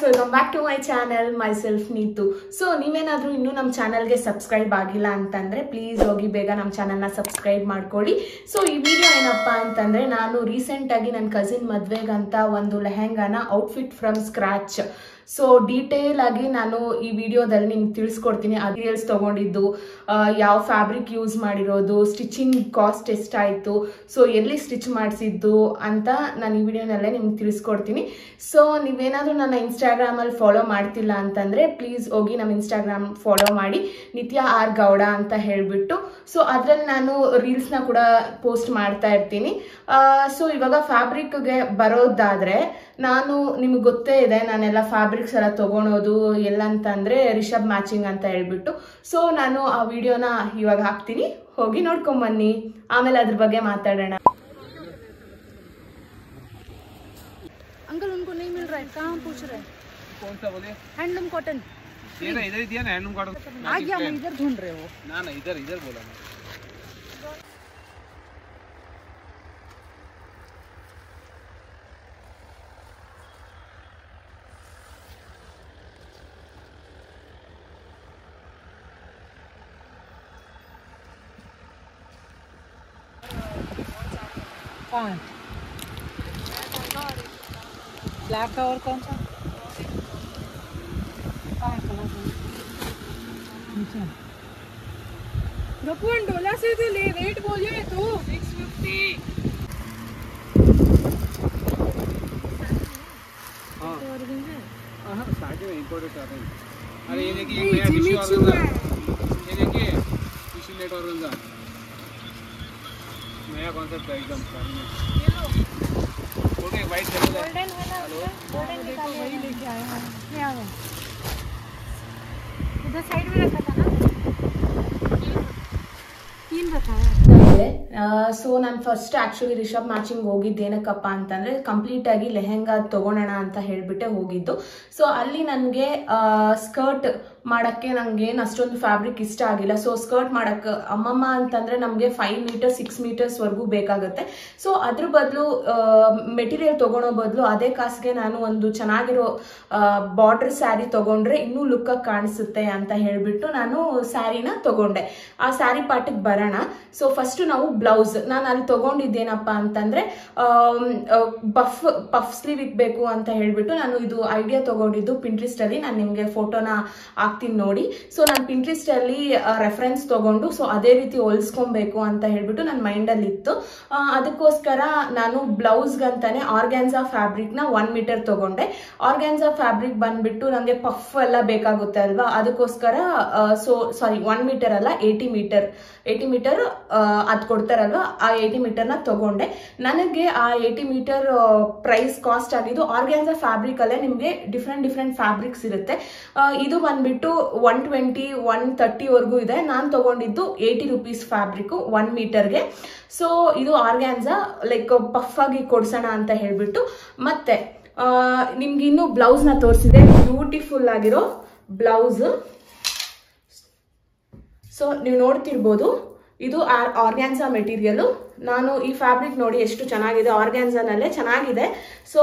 welcome back to my channel myself Neetu so ನೀವೇನಾದರೂ ಇನ್ನೂ ನಮ್ಮ ಚಾನಲ್ಗೆ ಸಬ್ಸ್ಕ್ರೈಬ್ ಆಗಿಲ್ಲ ಅಂತಂದರೆ ಪ್ಲೀಸ್ ಹೋಗಿ ಬೇಗ ನಮ್ಮ ಚಾನಲ್ನ ಸಬ್ಸ್ಕ್ರೈಬ್ ಮಾಡ್ಕೊಳ್ಳಿ ಸೊ ಈ ವಿಡಿಯೋ ಏನಪ್ಪ ಅಂತಂದರೆ ನಾನು ರೀಸೆಂಟಾಗಿ ನನ್ನ ಕಸಿನ್ ಮದುವೆಗಂತ ಒಂದು ಲೆಹೆಂಗಾನ outfit from scratch so detail ಆಗಿ ನಾನು ಈ ವಿಡಿಯೋದಲ್ಲಿ ನಿಮ್ಗೆ ತಿಳಿಸ್ಕೊಡ್ತೀನಿ ಅಡಿಯಲ್ಸ್ ತೊಗೊಂಡಿದ್ದು ಯಾವ ಫ್ಯಾಬ್ರಿಕ್ ಯೂಸ್ ಮಾಡಿರೋದು ಸ್ಟಿಚಿಂಗ್ ಕಾಸ್ಟ್ ಎಷ್ಟಾಯಿತು ಸೊ ಎಲ್ಲಿ ಸ್ಟಿಚ್ ಮಾಡಿಸಿದ್ದು ಅಂತ ನಾನು ಈ ವಿಡಿಯೋನಲ್ಲೇ ನಿಮ್ಗೆ ತಿಳಿಸ್ಕೊಡ್ತೀನಿ ಸೊ ನೀವೇನಾದರೂ ನನ್ನ ಇನ್ಸ್ಟಾಗ್ರಾಮಲ್ಲಿ ಫಾಲೋ ಮಾಡ್ತಿಲ್ಲ ಅಂತಂದರೆ ಪ್ಲೀಸ್ ಹೋಗಿ ನಮ್ಮ ಇನ್ಸ್ಟಾಗ್ರಾಮ್ ಫಾಲೋ ಮಾಡಿ ನಿತ್ಯ ಆರ್ ಗೌಡ ಅಂತ ಹೇಳಿಬಿಟ್ಟು ಸೊ ಅದರಲ್ಲಿ ನಾನು ರೀಲ್ಸ್ನ ಕೂಡ ಪೋಸ್ಟ್ ಮಾಡ್ತಾ ಇರ್ತೀನಿ ಸೊ ಇವಾಗ ಫ್ಯಾಬ್ರಿಕ್ಗೆ ಬರೋದಾದರೆ ನಾನು ನಿಮ್ಗೆ ಗೊತ್ತೇ ಇದೆ ನಾನೆಲ್ಲ ಫ್ಯಾಬ್ರಿಕ್ಸ್ ಎಲ್ಲ ತೊಗೊಳೋದು ಎಲ್ಲ ಅಂತಂದರೆ ರಿಷಬ್ ಮ್ಯಾಚಿಂಗ್ ಅಂತ ಹೇಳ್ಬಿಟ್ಟು ಸೊ ನಾನು ಆ ವಿಡಿಯೋನ ಇವಾಗ ಹಾಕ್ತೀನಿ ಹೋಗಿ ನೋಡ್ಕೊಂಬನ್ನಿ ಆಮೇಲೆ ಅದ್ರ ಬಗ್ಗೆ ಮಾತಾಡೋಣ अंकल उनको नहीं मिल रहा है कहाँ पूछ रहे हैं कौन सा बोले हैंडलूम कॉटन ये ना इधर ही दिया ना हैंडलूम कॉटन आ गया मैं इधर ढूंढ रहे हो ना ना इधर इधर बोला मैं कहाँ है ब्लैक का और कौन सा कहाँ है कलर नीचे रघुवन डोला से तो ले रेट बोलिए तो सिक्स फिफ्टी हाँ हाँ स्टार्टिंग में इम्पोर्टेड आ रहे हैं अरे ये देखिए एक नया टिश्यू ऑर्गेन्जा ये देखिए टिश्यू नेट ऑर्गेन्जा नया कॉन्सेप्ट है एकदम ओके वाइट चलो देखो वही लेके आए हैं ले आ गए उधर साइड में रखा था ना तीन रखा है ಇದೆ ಸೊ ನಾನು ಫಸ್ಟ್ ಆ್ಯಕ್ಚುಲಿ ರಿಷಬ್ ಮ್ಯಾಚಿಂಗ್ ಹೋಗಿದ್ದೇನಕ್ಕಪ್ಪ ಅಂತಂದರೆ ಕಂಪ್ಲೀಟಾಗಿ ಲೆಹೆಂಗಾ ತೊಗೊಳೋಣ ಅಂತ ಹೇಳಿಬಿಟ್ಟೆ ಹೋಗಿದ್ದು ಸೊ ಅಲ್ಲಿ ನನಗೆ ಸ್ಕರ್ಟ್ ಮಾಡೋಕ್ಕೆ ನನಗೆ ಏನು ಅಷ್ಟೊಂದು ಫ್ಯಾಬ್ರಿಕ್ ಇಷ್ಟ ಆಗಿಲ್ಲ ಸೊ ಸ್ಕರ್ಟ್ ಮಾಡೋಕ್ಕೆ ಅಮ್ಮಮ್ಮ ಅಂತಂದರೆ ನಮಗೆ ಫೈವ್ ಮೀಟರ್ ಸಿಕ್ಸ್ ಮೀಟರ್ಸ್ವರೆಗೂ ಬೇಕಾಗುತ್ತೆ ಸೊ ಅದ್ರ ಬದಲು ಮೆಟೀರಿಯಲ್ ತೊಗೊಳೋ ಬದಲು ಅದೇ ಕಾಸಿಗೆ ನಾನು ಒಂದು ಚೆನ್ನಾಗಿರೋ ಬಾರ್ಡರ್ ಸ್ಯಾರಿ ತೊಗೊಂಡ್ರೆ ಇನ್ನೂ ಲುಕ್ಕಾಗಿ ಕಾಣಿಸುತ್ತೆ ಅಂತ ಹೇಳಿಬಿಟ್ಟು ನಾನು ಸ್ಯಾರಿನ ತೊಗೊಂಡೆ ಆ ಸ್ಯಾರಿ ಪಾರ್ಟಿಗೆ ಬರೋಣ ಸೊ ಫಸ್ಟ್ ನಾವು ಬ್ಲೌಸ್ ನಾನು ಅಲ್ಲಿ ತೊಗೊಂಡಿದ್ದೇನಪ್ಪ ಅಂತಂದರೆ ಬಫ್ ಪಫ್ ಸ್ಲೀವ್ ಇಕ್ಬೇಕು ಅಂತ ಹೇಳಿಬಿಟ್ಟು ನಾನು ಇದು ಐಡಿಯಾ ತೊಗೊಂಡಿದ್ದು ಪಿಂಟ್ರಿಸ್ಟಲ್ಲಿ ನಾನು ನಿಮಗೆ ಫೋಟೋನ ಹಾಕ್ತೀನಿ ನೋಡಿ ಸೊ ನಾನು ಪಿಂಟ್ರಿಸ್ಟಲ್ಲಿ ರೆಫರೆನ್ಸ್ ತೊಗೊಂಡು ಸೊ ಅದೇ ರೀತಿ ಹೊಲ್ಸ್ಕೊಬೇಕು ಅಂತ ಹೇಳ್ಬಿಟ್ಟು ನನ್ನ ಮೈಂಡಲ್ಲಿ ಇತ್ತು ಆ, ಅದಕ್ಕೋಸ್ಕರ ನಾನು ಬ್ಲೌಸ್ಗಂತಾನೆ ಆರ್ಗ್ಯಾನ್ಸಾ ಫ್ಯಾಬ್ರಿಕ್ನ ಒನ್ ಮೀಟರ್ ತೊಗೊಂಡೆ ಆರ್ಗ್ಯಾನ್ಸಾ ಫ್ಯಾಬ್ರಿಕ್ ಬಂದ್ಬಿಟ್ಟು ನನಗೆ ಪಫ್ ಎಲ್ಲ ಬೇಕಾಗುತ್ತೆ ಅಲ್ವಾ ಅದಕ್ಕೋಸ್ಕರ ಸೊ ಸಾರಿ ಒನ್ ಮೀಟರ್ ಅಲ್ಲ ಏಯ್ಟಿ ಮೀಟರ್ ಏಯ್ಟಿ ಮೀಟರ್ ಅದು ಕೊಡ್ತಾರಲ್ವಾ ಆ ಏಯ್ಟಿ ಮೀಟರ್ನ ತೊಗೊಂಡೆ ನನಗೆ ಆ ಏಯ್ಟಿ ಮೀಟರ್ ಪ್ರೈಸ್ ಕಾಸ್ಟ್ ಆಗಿದ್ದು ಆರ್ಗ್ಯಾನ್ಸಾ ಫ್ಯಾಬ್ರಿಕಲ್ಲೇ ನಿಮಗೆ ಡಿಫ್ರೆಂಟ್ ಡಿಫ್ರೆಂಟ್ ಫ್ಯಾಬ್ರಿಕ್ಸ್ ಇರುತ್ತೆ ಆ, ಇದು ಬಂದ್ಬಿಟ್ಟು ಒನ್ ಟ್ವೆಂಟಿ ಒನ್ ತರ್ಟಿವರೆಗೂ ಇದೆ ನಾನು ತೊಗೊಂಡಿದ್ದು ಏಯ್ಟಿ ರುಪೀಸ್ ಫ್ಯಾಬ್ರಿಕ್ಕು ಒನ್ ಮೀಟರ್ಗೆ ಸೊ ಇದು ಆರ್ಗ್ಯಾನ್ಸಾ ಲೈಕ್ ಪಫ್ ಆಗಿ ಕೊಡ್ಸೋಣ ಅಂತ ಹೇಳ್ಬಿಟ್ಟು ಮತ್ತೆ ನಿಮ್ಗೆ ಇನ್ನು ಬ್ಲೌಸ್ನ ತೋರಿಸಿದೆ ಬ್ಯೂಟಿಫುಲ್ ಆಗಿರೋ ಬ್ಲೌಸ್ ಸೊ ನೀವು ನೋಡ್ತಿರ್ಬೋದು ಇದು ಆರ್ಗ್ಯಾನ್ಸಾ ಮೆಟೀರಿಯಲು ನಾನು ಈ ಫ್ಯಾಬ್ರಿಕ್ ನೋಡಿ ಎಷ್ಟು ಚೆನ್ನಾಗಿದೆ ಆರ್ಗ್ಯಾನ್ಸಾನಲ್ಲೇ ಚೆನ್ನಾಗಿದೆ ಸೊ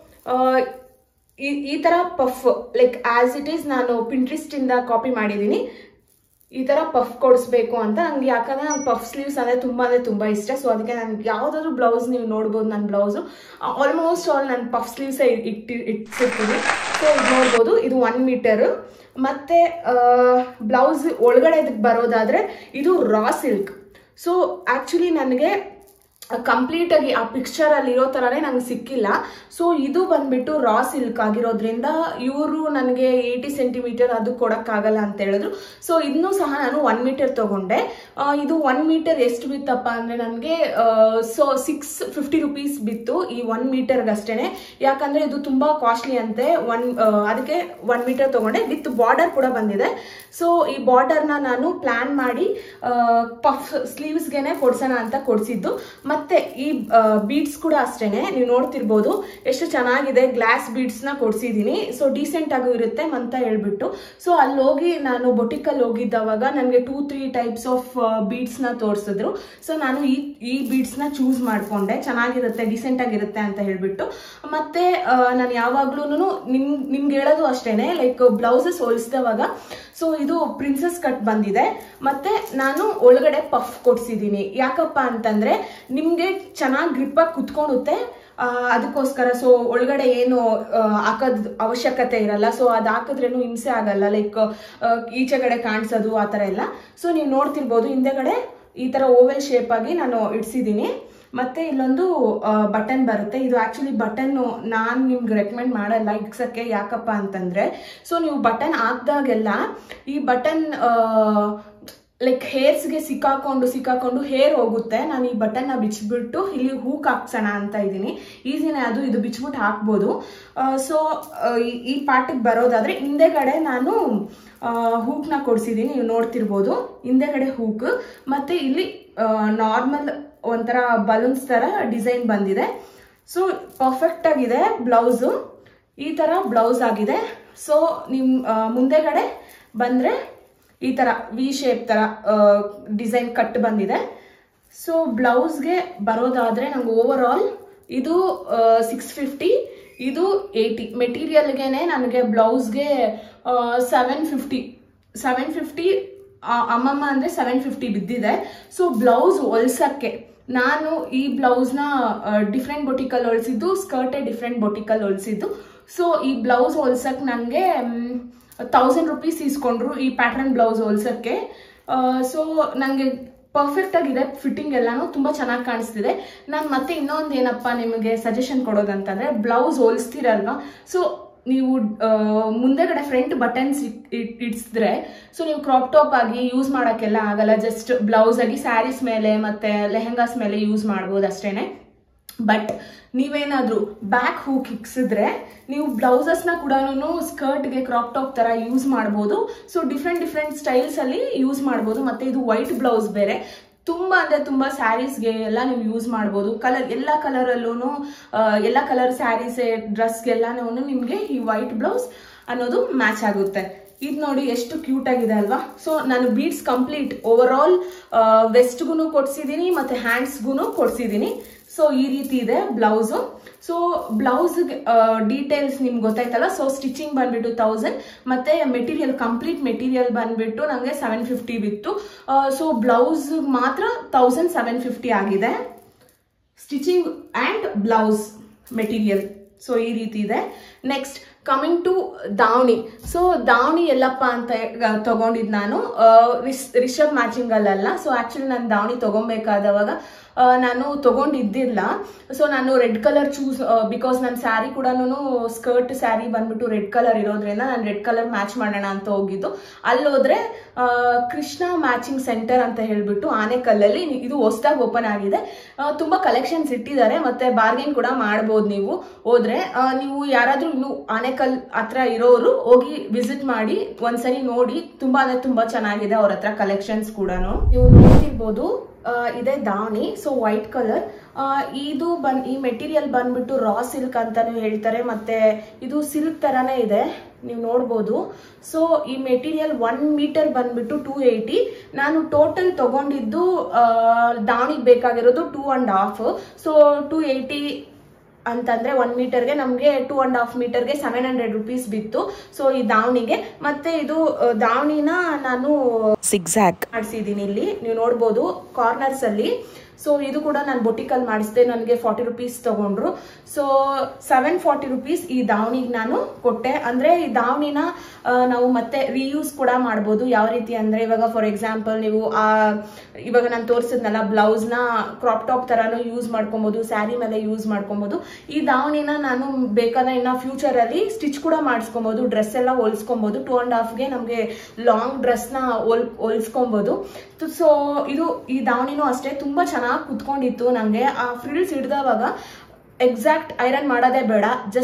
ಈ ಈ ಥರ puff like as it is ನಾನು ಪಿಂಟ್ರಿಸ್ಟಿಂದ ಕಾಪಿ ಮಾಡಿದ್ದೀನಿ ಈ ಥರ ಪಫ್ ಕೊಡಿಸ್ಬೇಕು ಅಂತ ನಂಗೆ ಯಾಕಂದರೆ ನಂಗೆ ಪಫ್ ಸ್ಲೀವ್ಸ್ ಅಂದರೆ ತುಂಬ ಅಂದರೆ ತುಂಬ ಇಷ್ಟ ಸೊ ಅದಕ್ಕೆ ನನಗೆ ಯಾವುದಾದ್ರು ಬ್ಲೌಸ್ ನೀವು ನೋಡ್ಬೋದು ನನ್ನ ಬ್ಲೌಸು ಆಲ್ಮೋಸ್ಟ್ ಆಲ್ ನಾನು ಪಫ್ ಸ್ಲೀವ್ಸೇ ಇಟ್ಟು ಇಟ್ಟಿರ್ತೀನಿ ಸೊ ಇದು ನೋಡ್ಬೋದು ಇದು ಒನ್ ಮೀಟರು ಮತ್ತು ಬ್ಲೌಸ್ ಒಳಗಡೆ ಇದಕ್ಕೆ ಬರೋದಾದರೆ ಇದು ರಾ ಸಿಲ್ಕ್ ಸೊ ಆ್ಯಕ್ಚುಲಿ ನನಗೆ ಕಂಪ್ಲೀಟಾಗಿ ಆ ಪಿಕ್ಚರಲ್ಲಿ ಇರೋ ಥರನೇ ನಂಗೆ ಸಿಕ್ಕಿಲ್ಲ ಸೊ ಇದು ಬಂದ್ಬಿಟ್ಟು ರಾ ಸಿಲ್ಕ್ ಆಗಿರೋದ್ರಿಂದ ಇವರು ನನಗೆ ಏಯ್ಟಿ ಸೆಂಟಿಮೀಟರ್ ಅದು ಕೊಡೋಕ್ಕಾಗಲ್ಲ ಅಂತ ಹೇಳಿದ್ರು ಸೊ ಇದನ್ನೂ ಸಹ ನಾನು ಒನ್ ಮೀಟರ್ ತೊಗೊಂಡೆ ಆ, ಇದು ಒನ್ ಮೀಟರ್ ಎಷ್ಟು ಬಿತ್ತಪ್ಪ ಅಂದರೆ ನನಗೆ ಸೊ ಸಿಕ್ಸ್ ಫಿಫ್ಟಿ ರುಪೀಸ್ ಬಿತ್ತು ಈ ಒನ್ ಮೀಟರ್ಗಷ್ಟೇ ಯಾಕಂದರೆ ಇದು ತುಂಬ ಕಾಸ್ಟ್ಲಿ ಅಂತೆ ಒನ್ ಅದಕ್ಕೆ ಒನ್ ಮೀಟರ್ ತೊಗೊಂಡೆ ವಿತ್ ಬಾರ್ಡರ್ ಕೂಡ ಬಂದಿದೆ ಸೊ ಈ ಬಾರ್ಡರ್ನ ನಾನು ಪ್ಲ್ಯಾನ್ ಮಾಡಿ ಪಫ್ ಸ್ಲೀವ್ಸ್ಗೆನೆ ಕೊಡ್ಸೋಣ ಅಂತ ಕೊಡಿಸಿದ್ದು ಮತ್ತೆ ಈ ಬೀಡ್ಸ್ ಕೂಡ ಅಷ್ಟೇನೆ ನೀವು ನೋಡ್ತಿರ್ಬೋದು ಎಷ್ಟು ಚೆನ್ನಾಗಿದೆ ಗ್ಲಾಸ್ ಬೀಡ್ಸ್ನ ಕೊಡ್ಸಿದ್ದೀನಿ ಸೊ ಡೀಸೆಂಟ್ ಆಗೂ ಇರುತ್ತೆ ಅಂತ ಹೇಳ್ಬಿಟ್ಟು ಸೊ ಅಲ್ಲಿ ಹೋಗಿ ನಾನು ಬೊಟಿಕಲ್ಲಿ ಹೋಗಿದ್ದವಾಗ ನನಗೆ ಟೂ ತ್ರೀ ಟೈಪ್ಸ್ ಆಫ್ ಬೀಡ್ಸ್ನ ತೋರಿಸಿದ್ರು ಸೊ ನಾನು ಈ ಈ ಬೀಡ್ಸ್ನ ಚೂಸ್ ಮಾಡ್ಕೊಂಡೆ ಚೆನ್ನಾಗಿರುತ್ತೆ ಡಿಸೆಂಟ್ ಆಗಿರುತ್ತೆ ಅಂತ ಹೇಳ್ಬಿಟ್ಟು ಮತ್ತೆ ನಾನು ಯಾವಾಗ್ಲೂ ನಿಮ್ ನಿಮ್ಗೆ ಹೇಳೋದು ಅಷ್ಟೇನೆ ಲೈಕ್ ಬ್ಲೌಸಸ್ ಹೊಲಿಸಿದವಾಗ ಸೊ ಇದು ಪ್ರಿನ್ಸಸ್ ಕಟ್ ಬಂದಿದೆ ಮತ್ತೆ ನಾನು ಒಳಗಡೆ ಪಫ್ ಕೊಡ್ಸಿದ್ದೀನಿ ಯಾಕಪ್ಪ ಅಂತಂದ್ರೆ ನಿಮ್ಗೆ ಚೆನ್ನಾಗಿ ಗ್ರಿಪ್ಪಾಗಿ ಕುತ್ಕೊಳುತ್ತೆ ಆ, ಅದಕ್ಕೋಸ್ಕರ ಸೊ ಒಳಗಡೆ ಏನು ಹಾಕೋದ್ ಅವಶ್ಯಕತೆ ಇರಲ್ಲ ಸೊ ಅದು ಹಾಕಿದ್ರೇನು ಹಿಂಸೆ ಆಗಲ್ಲ ಲೈಕ್ ಈಚೆಗಡೆ ಕಾಣಿಸೋದು ಆ ಥರ ಎಲ್ಲ ಸೊ ನೀವು ನೋಡ್ತಿರ್ಬೋದು ಹಿಂದೆಗಡೆ ಈ ಥರ ಓವೆಲ್ ಶೇಪ್ ಆಗಿ ನಾನು ಇಡ್ಸಿದ್ದೀನಿ ಮತ್ತೆ ಇಲ್ಲೊಂದು ಬಟನ್ ಬರುತ್ತೆ ಇದು ಆಕ್ಚುಲಿ ಬಟನ್ ನಾನು ನಿಮ್ಗೆ ರೆಕಮೆಂಡ್ ಮಾಡಲ್ಲ ಇಡ್ಸಕ್ಕೆ ಯಾಕಪ್ಪ ಅಂತಂದ್ರೆ ಸೊ ನೀವು ಬಟನ್ ಹಾಕ್ದಾಗೆಲ್ಲ ಈ ಬಟನ್ ಲೈಕ್ ಹೇರ್ಸ್ಗೆ ಸಿಕ್ಕಾಕೊಂಡು ಸಿಕ್ಕಾಕೊಂಡು ಹೇರ್ ಹೋಗುತ್ತೆ ನಾನು ಈ ಬಟನ್ನ ಬಿಚ್ಚಿಬಿಟ್ಟು ಇಲ್ಲಿ ಹೂಕ್ ಹಾಕ್ಸೋಣ ಅಂತ ಇದ್ದೀನಿ ಈಸಿನೇ ಅದು ಇದು ಬಿಚ್ಬಿಟ್ಟು ಹಾಕ್ಬೋದು ಸೊ ಈ ಪಾರ್ಟಿಗೆ ಬರೋದಾದ್ರೆ ಹಿಂದೆಗಡೆ ನಾನು ಹೂಕ್ನ ಕೊಡ್ಸಿದ್ದೀನಿ ನೀವು ನೋಡ್ತಿರ್ಬೋದು ಹಿಂದೆಗಡೆ ಹೂಕ್ ಮತ್ತೆ ಇಲ್ಲಿ ನಾರ್ಮಲ್ ಒಂಥರ ಬಲೂನ್ಸ್ ಥರ ಡಿಸೈನ್ ಬಂದಿದೆ ಸೊ ಪರ್ಫೆಕ್ಟ್ ಆಗಿದೆ ಬ್ಲೌಸು ಈ ಥರ ಬ್ಲೌಸ್ ಆಗಿದೆ ಸೊ ನಿಮ್ಮ ಮುಂದೆಗಡೆ ಬಂದರೆ ಈ ಥರ ವಿ ಶೇಪ್ ಥರ ಡಿಸೈನ್ ಕಟ್ ಬಂದಿದೆ ಸೊ ಬ್ಲೌಸ್ಗೆ ಬರೋದಾದರೆ ನಂಗೆ ಓವರ್ ಆಲ್ ಇದು ಸಿಕ್ಸ್ ಫಿಫ್ಟಿ ಇದು ಏಯ್ಟಿ ಮೆಟೀರಿಯಲ್ಗೆನೆ ನನಗೆ ಬ್ಲೌಸ್ಗೆ ಸೆವೆನ್ ಫಿಫ್ಟಿ ಸೆವೆನ್ ಫಿಫ್ಟಿ ಅಮ್ಮಮ್ಮ ಅಂದರೆ ಸೆವೆನ್ ಫಿಫ್ಟಿ ಬಿದ್ದಿದೆ ಸೊ ಬ್ಲೌಸ್ ಹೊಲ್ಸಕ್ಕೆ ನಾನು ಈ ಬ್ಲೌಸ್ನ ಡಿಫ್ರೆಂಟ್ ಬೊಟಿಕಲ್ ಹೊಲ್ಸಿದ್ದು ಸ್ಕರ್ಟೇ ಡಿಫ್ರೆಂಟ್ ಬೊಟಿಕಲ್ ಹೊಲ್ಸಿದ್ದು ಸೊ ಈ ಬ್ಲೌಸ್ ಹೊಲ್ಸಕ್ಕೆ ನನಗೆ ತೌಸಂಡ್ ರುಪೀಸ್ ಇಸ್ಕೊಂಡ್ರು ಈ ಪ್ಯಾಟ್ರನ್ ಬ್ಲೌಸ್ ಹೊಲ್ಸಕ್ಕೆ ಸೊ ನನಗೆ ಪರ್ಫೆಕ್ಟ್ ಆಗಿದೆ ಫಿಟ್ಟಿಂಗ್ ಎಲ್ಲಾನು ತುಂಬ ಚೆನ್ನಾಗಿ ಕಾಣಿಸ್ತಿದೆ ನಾನು ಮತ್ತೆ ಇನ್ನೊಂದು ಏನಪ್ಪ ನಿಮಗೆ ಸಜೆಷನ್ ಕೊಡೋದಂತಂದ್ರೆ ಬ್ಲೌಸ್ ಹೋಲಿಸ್ತೀರಲ್ವಾ ಸೊ ನೀವು ಆ, ಮುಂದೆಗಡೆ ಫ್ರಂಟ್ ಬಟನ್ಸ್ ಇಡ್ಸಿದ್ರೆ ಸೊ ನೀವು ಕ್ರಾಪ್ ಟಾಪ್ ಆಗಿ ಯೂಸ್ ಮಾಡೋಕ್ಕೆಲ್ಲ ಆಗಲ್ಲ ಜಸ್ಟ್ ಬ್ಲೌಸ್ ಆಗಿ ಸ್ಯಾರೀಸ್ ಮೇಲೆ ಮತ್ತೆ ಲೆಹಂಗಾಸ್ ಮೇಲೆ ಯೂಸ್ ಮಾಡ್ಬೋದು ಅಷ್ಟೇನೆ ಬಟ್ ನೀವೇನಾದ್ರೂ ಬ್ಯಾಕ್ ಹೂಕ್ ಇಕ್ಸಿದ್ರೆ ನೀವು ಬ್ಲೌಸಸ್ನ ಕೂಡ ಸ್ಕರ್ಟ್ಗೆ ಕ್ರಾಪ್ ಟಾಪ್ ತರ ಯೂಸ್ ಮಾಡ್ಬೋದು ಸೊ ಡಿಫ್ರೆಂಟ್ ಡಿಫ್ರೆಂಟ್ ಸ್ಟೈಲ್ಸ್ ಅಲ್ಲಿ ಯೂಸ್ ಮಾಡ್ಬೋದು ಮತ್ತೆ ಇದು ವೈಟ್ ಬ್ಲೌಸ್ ಬೇರೆ ತುಂಬಾ ಅಂದ್ರೆ ತುಂಬಾ ಸ್ಯಾರೀಸ್ಗೆ ಎಲ್ಲ ನೀವು ಯೂಸ್ ಮಾಡ್ಬೋದು ಕಲರ್ ಎಲ್ಲ ಕಲರಲ್ಲೂ ಎಲ್ಲ ಕಲರ್ ಸ್ಯಾರೀಸ್ ಡ್ರೆಸ್ಗೆಲ್ಲಾನು ನಿಮಗೆ ಈ ವೈಟ್ ಬ್ಲೌಸ್ ಅನ್ನೋದು ಮ್ಯಾಚ್ ಆಗುತ್ತೆ ಇದು ನೋಡಿ ಎಷ್ಟು ಕ್ಯೂಟ್ ಆಗಿದೆ ಅಲ್ವಾ ಸೊ ನಾನು ಬೀಡ್ಸ್ ಕಂಪ್ಲೀಟ್ ಓವರ್ ಆಲ್ ವೆಸ್ಟ್ಗೂ ಕೊಡ್ಸಿದ್ದೀನಿ ಮತ್ತೆ ಹ್ಯಾಂಡ್ಸ್ಗೂ ಕೊಡ್ಸಿದ್ದೀನಿ ಸೊ ಈ ರೀತಿ ಇದೆ ಬ್ಲೌಸು ಸೊ ಬ್ಲೌಸ್ ಡೀಟೇಲ್ಸ್ ನಿಮ್ಗೆ ಗೊತ್ತಾಯ್ತಲ್ಲ ಸೊ ಸ್ಟಿಚಿಂಗ್ ಬಂದ್ಬಿಟ್ಟು ತೌಸಂಡ್ ಮತ್ತೆ ಮೆಟೀರಿಯಲ್ ಕಂಪ್ಲೀಟ್ ಮೆಟೀರಿಯಲ್ ಬಂದ್ಬಿಟ್ಟು ನನಗೆ ಸೆವೆನ್ ಫಿಫ್ಟಿ ಬಿತ್ತು ಸೊ ಬ್ಲೌಸ್ ಮಾತ್ರ ತೌಸಂಡ್ ಸೆವೆನ್ ಫಿಫ್ಟಿ ಆಗಿದೆ stitching and blouse material so ಈ ರೀತಿ ಇದೆ ನೆಕ್ಸ್ಟ್ ಕಮಿಂಗ್ ಟು ದಾವಣಿ ಸೊ ದಾವಣಿ ಎಲ್ಲಪ್ಪ ಅಂತ ಆ, ತಗೊಂಡಿದ್ ನಾನು ಆ, ರಿಸ್ ರಿಷಬ್ ಮ್ಯಾಚಿಂಗ್ ಅಲ್ಲಲ್ಲ ಸೊ ಆಕ್ಚುಲಿ ನಾನು ದಾವಣಿ ತಗೊಬೇಕಾದವಾಗ ಆ, ನಾನು ತಗೊಂಡಿದ್ದಿಲ್ಲ ಸೊ ನಾನು ರೆಡ್ ಕಲರ್ ಚೂಸ್ ಬಿಕಾಸ್ ನನ್ನ ಸ್ಯಾರಿ ಕೂಡ ಸ್ಕರ್ಟ್ ಸ್ಯಾರಿ ಬಂದ್ಬಿಟ್ಟು ರೆಡ್ ಕಲರ್ ಇರೋದ್ರಿಂದ ನಾನು ರೆಡ್ ಕಲರ್ ಮ್ಯಾಚ್ ಮಾಡೋಣ ಅಂತ ಹೋಗಿದ್ದು ಅಲ್ಲಿ ಹೋದ್ರೆ ಆ, ಕೃಷ್ಣ ಮ್ಯಾಚಿಂಗ್ ಸೆಂಟರ್ ಅಂತ ಹೇಳ್ಬಿಟ್ಟು ಆನೆಕಲ್ಲಲ್ಲಿ ಇದು ಹೊಸದಾಗಿ ಓಪನ್ ಆಗಿದೆ ಆ, ತುಂಬಾ ಕಲೆಕ್ಷನ್ಸ್ ಇಟ್ಟಿದ್ದಾರೆ ಮತ್ತೆ ಬಾರ್ಗೇನ್ ಕೂಡ ಮಾಡ್ಬೋದು ನೀವು ಹೋದ್ರೆ ಆ, ನೀವು ಯಾರಾದ್ರೂ ಇನ್ನು ಆನೆಕಲ್ ಹತ್ರ ಇರೋರು ಹೋಗಿ ವಿಸಿಟ್ ಮಾಡಿ ಒಂದ್ಸರಿ ನೋಡಿ ತುಂಬಾ ಅಂದ್ರೆ ತುಂಬಾ ಚೆನ್ನಾಗಿದೆ ಅವ್ರ ಹತ್ರ ಕಲೆಕ್ಷನ್ಸ್ ಕೂಡ ನೀವು ನೋಡ್ತಿರ್ಬೋದು ಆ, ಇದೆ ದಾವಣಿ ಸೊ ವೈಟ್ ಕಲರ್ ಇದು ಬನ್ ಈ ಮೆಟೀರಿಯಲ್ ಬಂದ್ಬಿಟ್ಟು ರಾ ಸಿಲ್ಕ್ ಅಂತಾನು ಹೇಳ್ತಾರೆ ಮತ್ತೆ ಇದು ಸಿಲ್ಕ್ ತರಾನೇ ಇದೆ ನೀವು ನೋಡ್ಬೋದು ಸೊ ಈ ಮೆಟೀರಿಯಲ್ ಒನ್ ಮೀಟರ್ ಬಂದ್ಬಿಟ್ಟು ಟೂ ಏಯ್ಟಿ ನಾನು ಟೋಟಲ್ ತಗೊಂಡಿದ್ದು ದಾವಣಿಗೆ ಬೇಕಾಗಿರೋದು two and half so two eighty ಅಂತಂದ್ರೆ ಒನ್ ಮೀಟರ್ಗೆ ನಮಗೆ ಟೂ ಅಂಡ್ ಹಾಫ್ ಮೀಟರ್ಗೆ ಸೆವೆನ್ ಹಂಡ್ರೆಡ್ ರುಪೀಸ್ ಬಿತ್ತು ಸೊ ಈ ದಾವಣಿಗೆ ಮತ್ತೆ ಇದು ಆ, ದಾವಣಿನ ನಾನು ಸಿಗ್ಸಾಗ್ ಮಾಡಿಸಿದ್ದೀನಿ ಇಲ್ಲಿ ನೀವು ನೋಡ್ಬೋದು ಕಾರ್ನರ್ಸ್ ಅಲ್ಲಿ ಸೊ ಇದು ಕೂಡ ನಾನು ಬೊಟಿಕಲ್ ಮಾಡಿಸಿದೆ ನನಗೆ ಫಾರ್ಟಿ ರುಪೀಸ್ ತಗೊಂಡ್ರು ಸೊ ಸೆವೆನ್ ಫಾರ್ಟಿ ರುಪೀಸ್ ಈ ದಾವಣಿಗೆ ನಾನು ಕೊಟ್ಟೆ ಅಂದ್ರೆ ಈ ದಾವಣಿನ ಆ, ನಾವು ಮತ್ತೆ ರೀಯೂಸ್ ಕೂಡ ಮಾಡ್ಬೋದು ಯಾವ ರೀತಿ ಅಂದ್ರೆ ಇವಾಗ ಫಾರ್ ಎಕ್ಸಾಂಪಲ್ ನೀವು ಆ ಇವಾಗ ನಾನು ತೋರಿಸಿದ್ನಲ್ಲ ಬ್ಲೌಸ್ನ ಕ್ರಾಪ್ ಟಾಪ್ ತರಾನು ಯೂಸ್ ಮಾಡ್ಕೊಬೋದು ಸ್ಯಾರಿ ಮೇಲೆ ಯೂಸ್ ಮಾಡ್ಕೊಬೋದು ಈ ದಾವಣಿನ ನಾನು ಬೇಕಾದ್ರೆ ಇನ್ನ ಫ್ಯೂಚರ್ ಅಲ್ಲಿ ಸ್ಟಿಚ್ ಕೂಡ ಮಾಡಿಸ್ಕೊಬೋದು ಡ್ರೆಸ್ ಎಲ್ಲ ಹೊಲ್ಸ್ಕೊಬೋದು ಟೂ ಅಂಡ್ ಹಾಫ್ಗೆ ನಮಗೆ ಲಾಂಗ್ ಡ್ರೆಸ್ನ ಹೊಲ್ ಹೊಲ್ಸ್ಕೊಬೋದು ಸೊ ಇದು ಈ ದಾವಣಿನೂ ಅಷ್ಟೇ ತುಂಬಾ ಚೆನ್ನಾಗಿ ಕುತ್ಕೊಂಡಿತ್ತು ನನಗೆ ಆ ಫ್ರಿಲ್ಸ್ ಹಿಡ್ದವಾಗ ಎಕ್ಸಾಕ್ಟ್ ಐರನ್ ಮಾಡೋದೇ ಬೇಡ ಜಸ್ಟ್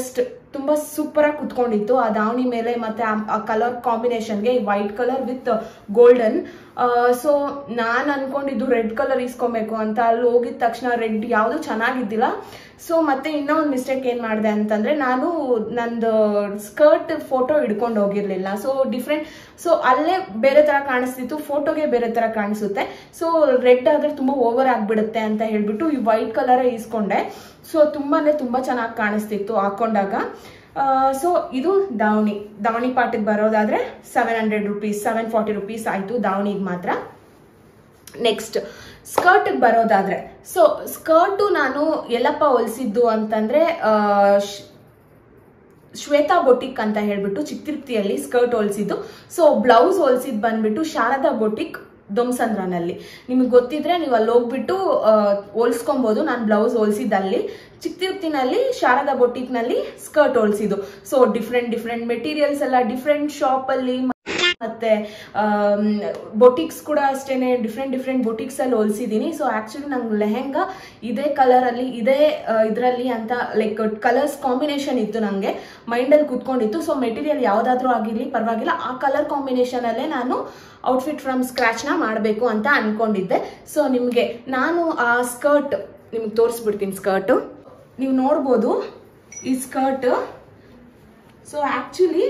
ತುಂಬ ಸೂಪರಾಗಿ ಕುತ್ಕೊಂಡಿತ್ತು ಆ ದಾವಣಿ ಮೇಲೆ ಮತ್ತು ಆ ಕಲರ್ ಕಾಂಬಿನೇಷನ್ಗೆ white colour with golden so ನಾನು ಅನ್ಕೊಂಡಿದ್ದು ರೆಡ್ ಕಲರ್ ಇಸ್ಕೊಬೇಕು ಅಂತ ಅಲ್ಲಿ ಹೋಗಿದ ತಕ್ಷಣ ರೆಡ್ ಯಾವುದು ಚೆನ್ನಾಗಿದ್ದಿಲ್ಲ ಸೊ ಮತ್ತೆ ಇನ್ನೂ ಒಂದು ಮಿಸ್ಟೇಕ್ ಏನು ಮಾಡಿದೆ ಅಂತಂದರೆ ನಾನು ನಂದು ಸ್ಕರ್ಟ್ ಫೋಟೋ ಹಿಡ್ಕೊಂಡು ಹೋಗಿರಲಿಲ್ಲ ಸೊ ಡಿಫ್ರೆಂಟ್ ಸೊ ಅಲ್ಲೇ ಬೇರೆ ಥರ ಕಾಣಿಸ್ತಿತ್ತು ಫೋಟೋಗೆ ಬೇರೆ ಥರ ಕಾಣಿಸುತ್ತೆ ಸೊ ರೆಡ್ ಆದರೆ ತುಂಬ ಓವರ್ ಆಗಿಬಿಡುತ್ತೆ ಅಂತ ಹೇಳ್ಬಿಟ್ಟು ಈ ವೈಟ್ ಕಲರೇ ಇಸ್ಕೊಂಡೆ ಸೊ ತುಂಬಾ ತುಂಬ ಚೆನ್ನಾಗಿ ಕಾಣಿಸ್ತಿತ್ತು ಹಾಕೊಂಡಾಗ ಸೊ ಇದು ದಾವಣಿ ದಾವಣಿ ಪಾಟಿಗೆ ಬರೋದಾದ್ರೆ seven hundred rupees seven forty rupees ಆಯಿತು ದಾವಣಿಗೆ ಮಾತ್ರ ನೆಕ್ಸ್ಟ್ ಸ್ಕರ್ಟಿಗೆ ಬರೋದಾದ್ರೆ ಸೊ ಸ್ಕರ್ಟು ನಾನು ಎಲ್ಲಪ್ಪ ಹೊಲಿಸಿದ್ದು ಅಂತಂದ್ರೆ ಆ, ಶ್- ಶ್ವೇತಾ ಬೊಟಿಕ್ ಅಂತ ಹೇಳ್ಬಿಟ್ಟು ಚಿಕ್ತಿರ್ತಿಯಲ್ಲಿ ಸ್ಕರ್ಟ್ ಹೊಲಿಸಿದ್ದು ಸೊ ಬ್ಲೌಸ್ ಹೊಲಿಸಿದ್ ಬಂದ್ಬಿಟ್ಟು ಶಾರದಾ ಬೊಟಿಕ್ ದೊಮ್ಸಂದ್ರನಲ್ಲಿ ನಿಮಗೆ ಗೊತ್ತಿದ್ರೆ ನೀವು ಅಲ್ಲಿ ಹೋಗ್ಬಿಟ್ಟು ಆ, ಹೊಲ್ಸ್ಕೊಬೋದು ನಾನು ಬ್ಲೌಸ್ ಹೊಲಿಸಿದ್ದಲ್ಲಿ ಚಿಕ್ತಿರ್ತಿನಲ್ಲಿ ಶಾರದಾ ಬೊಟಿಕ್ನಲ್ಲಿ ಸ್ಕರ್ಟ್ ಹೊಲಿಸಿದ್ದು ಸೊ ಡಿಫ್ರೆಂಟ್ ಡಿಫ್ರೆಂಟ್ ಮೆಟೀರಿಯಲ್ಸ್ ಎಲ್ಲ ಡಿಫ್ರೆಂಟ್ ಶಾಪಲ್ಲಿ ಮತ್ತೆ ಬೊಟಿಕ್ಸ್ ಕೂಡ ಅಷ್ಟೇನೆ ಡಿಫ್ರೆಂಟ್ ಡಿಫ್ರೆಂಟ್ ಬೊಟಿಕ್ಸ್ ಅಲ್ಲಿ ಹೊಲಿಸಿದ್ದೀನಿ ಸೊ ಆಕ್ಚುಲಿ ನಂಗೆ ಲೆಹೆಂಗಾ ಇದೇ ಕಲರ್ ಅಲ್ಲಿ ಇದೇ ಇದರಲ್ಲಿ ಅಂತ ಲೈಕ್ ಕಲರ್ಸ್ ಕಾಂಬಿನೇಷನ್ ಇತ್ತು ನನಗೆ ಮೈಂಡಲ್ಲಿ ಕೂತ್ಕೊಂಡಿತ್ತು ಸೊ ಮೆಟೀರಿಯಲ್ ಯಾವುದಾದ್ರೂ ಆಗಿರಲಿ ಪರವಾಗಿಲ್ಲ ಆ ಕಲರ್ ಕಾಂಬಿನೇಷನ್ ಅಲ್ಲೇ ನಾನು ಔಟ್ಫಿಟ್ ಫ್ರಮ್ ಸ್ಕ್ರಾಚ್ನ ಮಾಡಬೇಕು ಅಂತ ಅನ್ಕೊಂಡಿದ್ದೆ ಸೊ ನಿಮಗೆ ನಾನು ಆ ಸ್ಕರ್ಟ್ ನಿಮ್ಗೆ ತೋರಿಸ್ಬಿಡ್ತೀನಿ ಸ್ಕರ್ಟು ನೀವು ನೋಡ್ಬೋದು ಈ ಸ್ಕರ್ಟ್ ಸೊ ಆಕ್ಚುಲಿ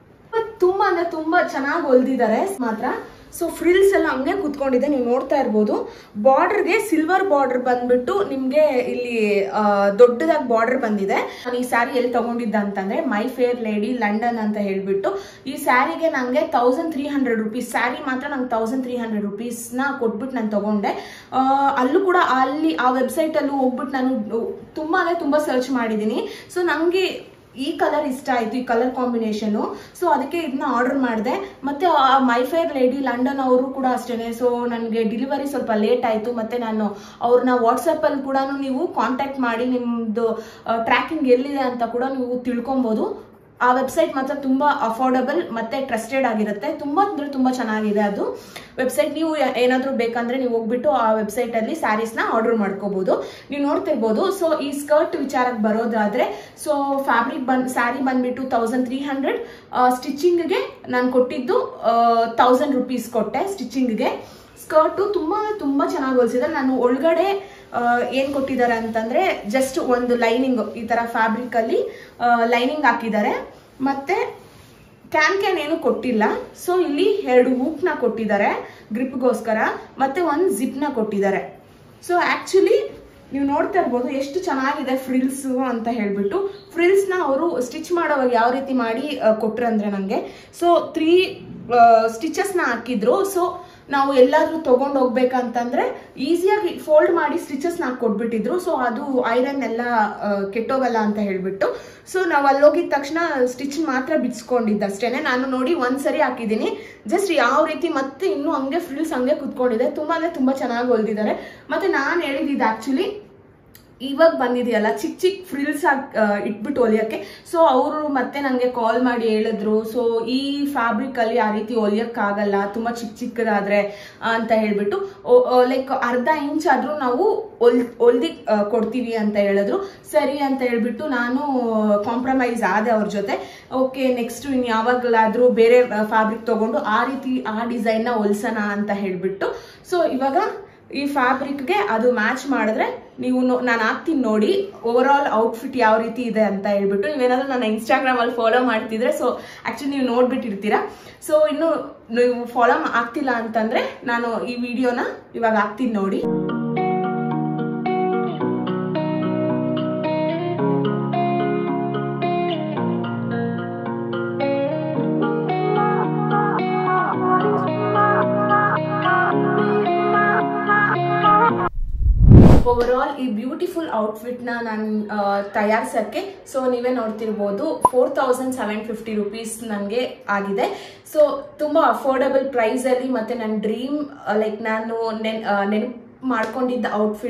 ತುಂಬಾ ಅಂದ್ರೆ ತುಂಬಾ ಚೆನ್ನಾಗಿ ಹೊಲ್ದಿದ್ದಾರೆ ಮಾತ್ರ ಸೊ ಫ್ರಿಲ್ಸ್ ಎಲ್ಲ ಹಂಗೆ ಕುತ್ಕೊಂಡಿದೆ ನೀವು ನೋಡ್ತಾ ಇರ್ಬೋದು ಬಾರ್ಡರ್ಗೆ ಸಿಲ್ವರ್ ಬಾರ್ಡರ್ ಬಂದ್ಬಿಟ್ಟು ನಿಮಗೆ ಇಲ್ಲಿ ಆ, ದೊಡ್ಡದಾಗಿ ಬಾರ್ಡರ್ ಬಂದಿದೆ ನಾನು ಈ ಸ್ಯಾರಿ ಎಲ್ಲಿ ತಗೊಂಡಿದ್ದ ಅಂತಂದ್ರೆ ಮೈ ಫೇರ್ ಲೇಡಿ ಲಂಡನ್ ಅಂತ ಹೇಳ್ಬಿಟ್ಟು ಈ ಸ್ಯಾರಿಗೆ ನಂಗೆ thousand three hundred rupees sari ಮಾತ್ರ ನಂಗೆ ತೌಸಂಡ್ ತ್ರೀ ಹಂಡ್ರೆಡ್ ರುಪೀಸ್ನ ಕೊಟ್ಬಿಟ್ಟು ನಾನು ತಗೊಂಡೆ ಆ, ಅಲ್ಲೂ ಕೂಡ ಅಲ್ಲಿ ಆ ವೆಬ್ಸೈಟಲ್ಲೂ ಹೋಗ್ಬಿಟ್ಟು ನಾನು ತುಂಬಾ ಅಂದ್ರೆ ತುಂಬ ಸರ್ಚ್ ಮಾಡಿದ್ದೀನಿ ಸೊ ನನಗೆ ಈ ಕಲರ್ ಇಷ್ಟ ಆಯ್ತು ಈ ಕಲರ್ ಕಾಂಬಿನೇಷನ್ ಸೊ ಅದಕ್ಕೆ ಇದನ್ನ ಆರ್ಡರ್ ಮಾಡಿದೆ ಮತ್ತೆ ಮೈ ಫೇರ್ ಲೇಡಿ ಲಂಡನ್ ಅವರು ಕೂಡ ಅಷ್ಟೇನೆ ಸೊ ನನಗೆ ಡೆಲಿವರಿ ಸ್ವಲ್ಪ ಲೇಟ್ ಆಯಿತು ಮತ್ತೆ ನಾನು ಅವ್ರನ್ನ ವಾಟ್ಸಪ್ಪಲ್ಲಿ ಕೂಡ ನೀವು ಕಾಂಟ್ಯಾಕ್ಟ್ ಮಾಡಿ ನಿಮ್ಮದು ಟ್ರ್ಯಾಕಿಂಗ್ ಎಲ್ಲಿದೆ ಅಂತ ಕೂಡ ನೀವು ತಿಳ್ಕೊಬೋದು ಆ ವೆಬ್ಸೈಟ್ ಮಾತ್ರ ತುಂಬ ಅಫೋರ್ಡಬಲ್ ಮತ್ತೆ ಟ್ರಸ್ಟೆಡ್ ಆಗಿರುತ್ತೆ ತುಂಬ ಅಂದ್ರೆ ತುಂಬ ಚೆನ್ನಾಗಿದೆ ಅದು ವೆಬ್ಸೈಟ್ ನೀವು ಏನಾದರೂ ಬೇಕಂದ್ರೆ ನೀವು ಹೋಗ್ಬಿಟ್ಟು ಆ ವೆಬ್ಸೈಟಲ್ಲಿ ಸ್ಯಾರೀಸ್ನ ಆರ್ಡರ್ ಮಾಡ್ಕೋಬಹುದು ನೀವು ನೋಡ್ತಿರ್ಬೋದು ಸೊ ಈ ಸ್ಕರ್ಟ್ ವಿಚಾರಕ್ಕೆ ಬರೋದಾದ್ರೆ ಸೊ ಫ್ಯಾಬ್ರಿಕ್ ಬಂದ್ ಸ್ಯಾರಿ ಬಂದ್ಬಿಟ್ಟು ತೌಸಂಡ್ ತ್ರೀ ಹಂಡ್ರೆಡ್ ಸ್ಟಿಚಿಂಗ್ಗೆ ನಾನು ಕೊಟ್ಟಿದ್ದು ತೌಸಂಡ್ ರುಪೀಸ್ ಕೊಟ್ಟೆ ಸ್ಟಿಚಿಂಗ್ಗೆ ಸ್ಕರ್ಟು ತುಂಬ ತುಂಬ ಚೆನ್ನಾಗಿ ಹೊಲಿಸಿದ್ದಾರೆ ನಾನು ಒಳಗಡೆ ಏನು ಕೊಟ್ಟಿದ್ದಾರೆ ಅಂತಂದರೆ ಜಸ್ಟ್ ಒಂದು ಲೈನಿಂಗ್ ಈ ಥರ ಫ್ಯಾಬ್ರಿಕಲ್ಲಿ ಲೈನಿಂಗ್ ಹಾಕಿದ್ದಾರೆ ಮತ್ತು ಕ್ಯಾನ್ ಕ್ಯಾನ್ ಏನು ಕೊಟ್ಟಿಲ್ಲ ಸೊ ಇಲ್ಲಿ ಎರಡು ಹೂಕ್ನ ಕೊಟ್ಟಿದ್ದಾರೆ ಗ್ರಿಪ್ಗೋಸ್ಕರ ಮತ್ತೆ ಒಂದು ಜಿಪ್ನ ಕೊಟ್ಟಿದ್ದಾರೆ ಸೊ ಆ್ಯಕ್ಚುಲಿ ನೀವು ನೋಡ್ತಾ ಇರ್ಬೋದು ಎಷ್ಟು ಚೆನ್ನಾಗಿದೆ ಫ್ರಿಲ್ಸ್ ಅಂತ ಹೇಳ್ಬಿಟ್ಟು ಫ್ರಿಲ್ಸ್ನ ಅವರು ಸ್ಟಿಚ್ ಮಾಡೋವಾಗ ಯಾವ ರೀತಿ ಮಾಡಿ ಕೊಟ್ರು ಅಂದರೆ ನನಗೆ ಸೊ ತ್ರೀ ಸ್ಟಿಚಸ್ನ ಹಾಕಿದ್ರು ಸೊ ನಾವು ಎಲ್ಲಾದ್ರೂ ತಗೊಂಡು ಹೋಗ್ಬೇಕಂತಂದ್ರೆ ಈಸಿಯಾಗಿ ಫೋಲ್ಡ್ ಮಾಡಿ ಸ್ಟಿಚಸ್ನ ಕೊಟ್ಬಿಟ್ಟಿದ್ರು ಸೊ ಅದು ಐರನ್ ಎಲ್ಲ ಆ, ಕೆಟ್ಟೋಗಲ್ಲ ಅಂತ ಹೇಳ್ಬಿಟ್ಟು ಸೊ ನಾವು ಅಲ್ಲಿ ಹೋಗಿದ ತಕ್ಷಣ ಸ್ಟಿಚ್ ಮಾತ್ರ ಬಿಚ್ಕೊಂಡಿದ್ದೆ ಅಷ್ಟೇನೆ ನಾನು ನೋಡಿ ಒಂದ್ಸರಿ ಹಾಕಿದ್ದೀನಿ ಜಸ್ಟ್ ಯಾವ ರೀತಿ ಮತ್ತೆ ಇನ್ನೂ ಹಂಗೆ ಫ್ರಿಲ್ಸ್ ಹಂಗೆ ಕುತ್ಕೊಂಡಿದೆ ತುಂಬಾ ಅಂದ್ರೆ ತುಂಬಾ ಚೆನ್ನಾಗಿ ಹೊಲ್ದಿದ್ದಾರೆ ಮತ್ತೆ ನಾನು ಹೇಳಿದ್ದು ಆಕ್ಚುಲಿ ಇವಾಗ ಬಂದಿದೆಯಲ್ಲ ಚಿಕ್ಕ ಚಿಕ್ಕ ಫ್ರಿಲ್ಸ್ ಇಟ್ಬಿಟ್ಟು ಹೊಲಿಯೋಕ್ಕೆ ಸೊ ಅವರು ಮತ್ತೆ ನನಗೆ ಕಾಲ್ ಮಾಡಿ ಹೇಳಿದ್ರು ಸೊ ಈ ಫ್ಯಾಬ್ರಿಕ್ ಅಲ್ಲಿ ಆ ರೀತಿ ಹೊಲಿಯೋಕ್ಕಾಗಲ್ಲ ತುಂಬ ಚಿಕ್ಕ ಚಿಕ್ಕದಾದ್ರೆ ಅಂತ ಹೇಳ್ಬಿಟ್ಟು ಲೈಕ್ ಅರ್ಧ ಇಂಚ್ ಆದ್ರೂ ನಾವು ಹೊಲ್ ಹೊಲ್ದಿ ಆ, ಕೊಡ್ತೀವಿ ಅಂತ ಹೇಳಿದ್ರು ಸರಿ ಅಂತ ಹೇಳ್ಬಿಟ್ಟು ನಾನು ಕಾಂಪ್ರಮೈಸ್ ಆದೆ ಅವ್ರ ಜೊತೆ ಓಕೆ ನೆಕ್ಸ್ಟ್ ಇನ್ನು ಯಾವಾಗಲಾದ್ರೂ ಬೇರೆ ಫ್ಯಾಬ್ರಿಕ್ ತಗೊಂಡು ಆ ರೀತಿ ಆ ಡಿಸೈನ್ನ ಹೊಲ್ಸೋಣ ಅಂತ ಹೇಳ್ಬಿಟ್ಟು ಸೊ ಇವಾಗ ಈ ಫ್ಯಾಬ್ರಿಕ್ಗೆ ಅದು ಮ್ಯಾಚ್ ಮಾಡಿದ್ರೆ ನೀವು ನಾನು ಹಾಕ್ತೀನಿ ನೋಡಿ ಓವರ್ ಆಲ್ ಔಟ್ಫಿಟ್ ಯಾವ ರೀತಿ ಇದೆ ಅಂತ ಹೇಳ್ಬಿಟ್ಟು ನೀವೇನಾದ್ರೂ ನನ್ನ ಇನ್ಸ್ಟಾಗ್ರಾಮಲ್ಲಿ ಫಾಲೋ ಮಾಡ್ತಿದ್ರೆ ಸೊ ಆ್ಯಕ್ಚುಲಿ ನೀವು ನೋಡ್ಬಿಟ್ಟಿರ್ತೀರಾ ಸೊ ಇನ್ನು ನೀವು ಫಾಲೋ ಆಗ್ತಿಲ್ಲ ಅಂತಂದ್ರೆ ನಾನು ಈ ವಿಡಿಯೋನ ಇವಾಗ ಹಾಕ್ತೀನಿ ನೋಡಿ ಓವರ್ ಆಲ್ ಈ ಬ್ಯೂಟಿಫುಲ್ ಔಟ್ಫಿಟ್ನ ನಾನು ತಯಾರಿಸೋಕ್ಕೆ ಸೊ ನೀವೇ ನೋಡ್ತಿರ್ಬೋದು four thousand seven fifty rupees ನನಗೆ ಆಗಿದೆ ಸೊ ತುಂಬ ಅಫೋರ್ಡಬಲ್ ಪ್ರೈಸಲ್ಲಿ ಮತ್ತು ನನ್ನ ಡ್ರೀಮ್ ಲೈಕ್ ನಾನು ನೆನ್ ನೆನಪು ಮಾಡ್ಕೊಂಡಿದ್ದ ಔಟ್ಫಿಟ್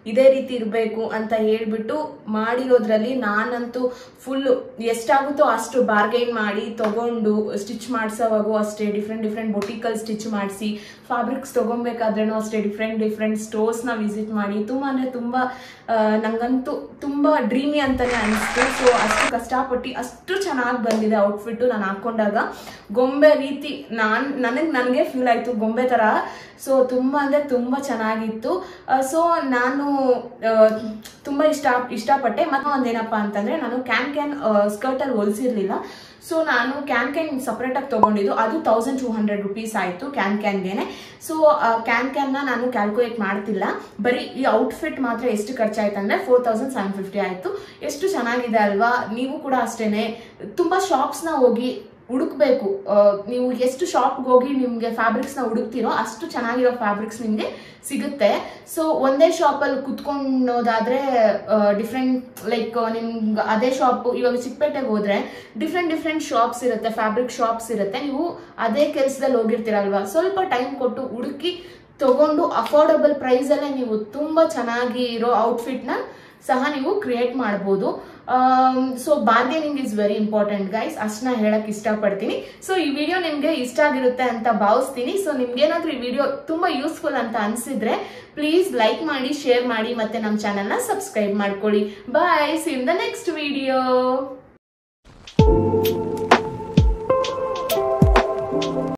ಇದೇ ರೀತಿ ಇರಬೇಕು ಅಂತ ಹೇಳ್ಬಿಟ್ಟು ಮಾಡಿರೋದ್ರಲ್ಲಿ ನಾನಂತೂ ಫುಲ್ಲು ಎಷ್ಟಾಗುತ್ತೋ ಅಷ್ಟು ಬಾರ್ಗೈನ್ ಮಾಡಿ ತಗೊಂಡು ಸ್ಟಿಚ್ ಮಾಡಿಸೋವಾಗೂ ಅಷ್ಟೇ ಡಿಫ್ರೆಂಟ್ ಡಿಫ್ರೆಂಟ್ ಬೊಟಿಕಲ್ ಸ್ಟಿಚ್ ಮಾಡಿಸಿ ಫ್ಯಾಬ್ರಿಕ್ಸ್ ತೊಗೊಬೇಕಾದ್ರೂ ಅಷ್ಟೇ ಡಿಫ್ರೆಂಟ್ ಡಿಫ್ರೆಂಟ್ ಸ್ಟೋರ್ಸ್ನ ವಿಸಿಟ್ ಮಾಡಿ ತುಂಬ ಅಂದರೆ ತುಂಬ ಆ, ನಂಗಂತೂ ತುಂಬ ಡ್ರೀಮಿ ಅಂತಲೇ ಅನಿಸ್ತು ಸೊ ಅಷ್ಟು ಕಷ್ಟಪಟ್ಟು ಅಷ್ಟು ಚೆನ್ನಾಗಿ ಬಂದಿದೆ ಔಟ್ಫಿಟ್ಟು ನಾನು ಹಾಕ್ಕೊಂಡಾಗ ಗೊಂಬೆ ರೀತಿ ನಾನು ನನಗೆ ನನಗೆ ಫೀಲ್ ಆಯಿತು ಗೊಂಬೆ ಥರ ಸೊ ತುಂಬ ಅಂದರೆ ತುಂಬ ಚೆನ್ನಾಗಿತ್ತು ಸೊ ನಾನು ಆ, ತುಂಬ ಇಷ್ಟ ಇಷ್ಟಪಟ್ಟೆ ಮತ್ತು ಒಂದೇನಪ್ಪ ಅಂತಂದರೆ ನಾನು ಕ್ಯಾನ್ ಕ್ಯಾನ್ ಸ್ಕರ್ಟಲ್ಲಿ ಹೊಲಿಸಿರ್ಲಿಲ್ಲ ಸೊ ನಾನು ಕ್ಯಾನ್ ಕ್ಯಾನ್ ಸಪ್ರೇಟಾಗಿ ತೊಗೊಂಡಿದ್ದು ಅದು ತೌಸಂಡ್ ಟೂ ಹಂಡ್ರೆಡ್ ರುಪೀಸ್ ಆಯಿತು ಕ್ಯಾನ್ ಕ್ಯಾನ್ಗೆನೆ ಸೊ ಕ್ಯಾನ್ ಕ್ಯಾನ್ನ ನಾನು ಕ್ಯಾಲ್ಕುಲೇಟ್ ಮಾಡ್ತಿಲ್ಲ ಬರೀ ಈ ಔಟ್ಫಿಟ್ ಮಾತ್ರ ಎಷ್ಟು ಖರ್ಚಾಯ್ತು ಅಂದರೆ ಫೋರ್ ತೌಸಂಡ್ ಸೆವೆನ್ ಫಿಫ್ಟಿ ಆಯಿತು ಎಷ್ಟು ಚೆನ್ನಾಗಿದೆ ಅಲ್ವಾ ನೀವು ಕೂಡ ಅಷ್ಟೇ ತುಂಬ ಶಾಪ್ಸ್ನ ಹೋಗಿ ಹುಡುಕ್ಬೇಕು ಆ, ನೀವು ಎಷ್ಟು ಶಾಪ್ಗೆ ಹೋಗಿ ನಿಮಗೆ ಫ್ಯಾಬ್ರಿಕ್ಸ್ನ ಹುಡುಕ್ತಿರೋ ಅಷ್ಟು ಚೆನ್ನಾಗಿರೋ ಫ್ಯಾಬ್ರಿಕ್ಸ್ ನಿಮಗೆ ಸಿಗುತ್ತೆ ಸೊ ಒಂದೇ ಶಾಪಲ್ಲಿ ಕುತ್ಕೊಂಡೋದಾದ್ರೆ ಡಿಫ್ರೆಂಟ್ ಲೈಕ್ ನಿಮ್ಗೆ ಅದೇ ಶಾಪ್ ಇವಾಗ ಚಿಕ್ಕಪೇಟೆಗೆ ಹೋದ್ರೆ ಡಿಫ್ರೆಂಟ್ ಡಿಫ್ರೆಂಟ್ ಶಾಪ್ಸ್ ಇರುತ್ತೆ ಫ್ಯಾಬ್ರಿಕ್ ಶಾಪ್ಸ್ ಇರುತ್ತೆ ನೀವು ಅದೇ ಕೆಲಸದಲ್ಲಿ ಹೋಗಿರ್ತೀರಲ್ವಾ ಸ್ವಲ್ಪ ಟೈಮ್ ಕೊಟ್ಟು ಹುಡುಕಿ ತಗೊಂಡು ಅಫೋರ್ಡಬಲ್ ಪ್ರೈಸಲ್ಲೇ ನೀವು ತುಂಬ ಚೆನ್ನಾಗಿ ಇರೋ ಔಟ್ಫಿಟ್ನ ಸಹ ನೀವು ಕ್ರಿಯೇಟ್ ಮಾಡ್ಬೋದು so bargaining is very important guys ಅಷ್ಟನ್ನ ಹೇಳಕ್ ಇಷ್ಟಪಡ್ತೀನಿ ಸೊ ಈ ವಿಡಿಯೋ ನಿಮಗೆ ಇಷ್ಟ ಆಗಿರುತ್ತೆ ಅಂತ ಭಾವಿಸ್ತೀನಿ ಸೊ ನಿಮ್ಗೇನಾದ್ರೂ ಈ ವಿಡಿಯೋ ತುಂಬಾ ಯೂಸ್ಫುಲ್ ಅಂತ ಅನ್ಸಿದ್ರೆ ಪ್ಲೀಸ್ ಲೈಕ್ ಮಾಡಿ ಶೇರ್ ಮಾಡಿ ಮತ್ತೆ ನಮ್ಮ ಚಾನೆಲ್ನ ಸಬ್ಸ್ಕ್ರೈಬ್ ಮಾಡ್ಕೊಳ್ಳಿ bye see in the next video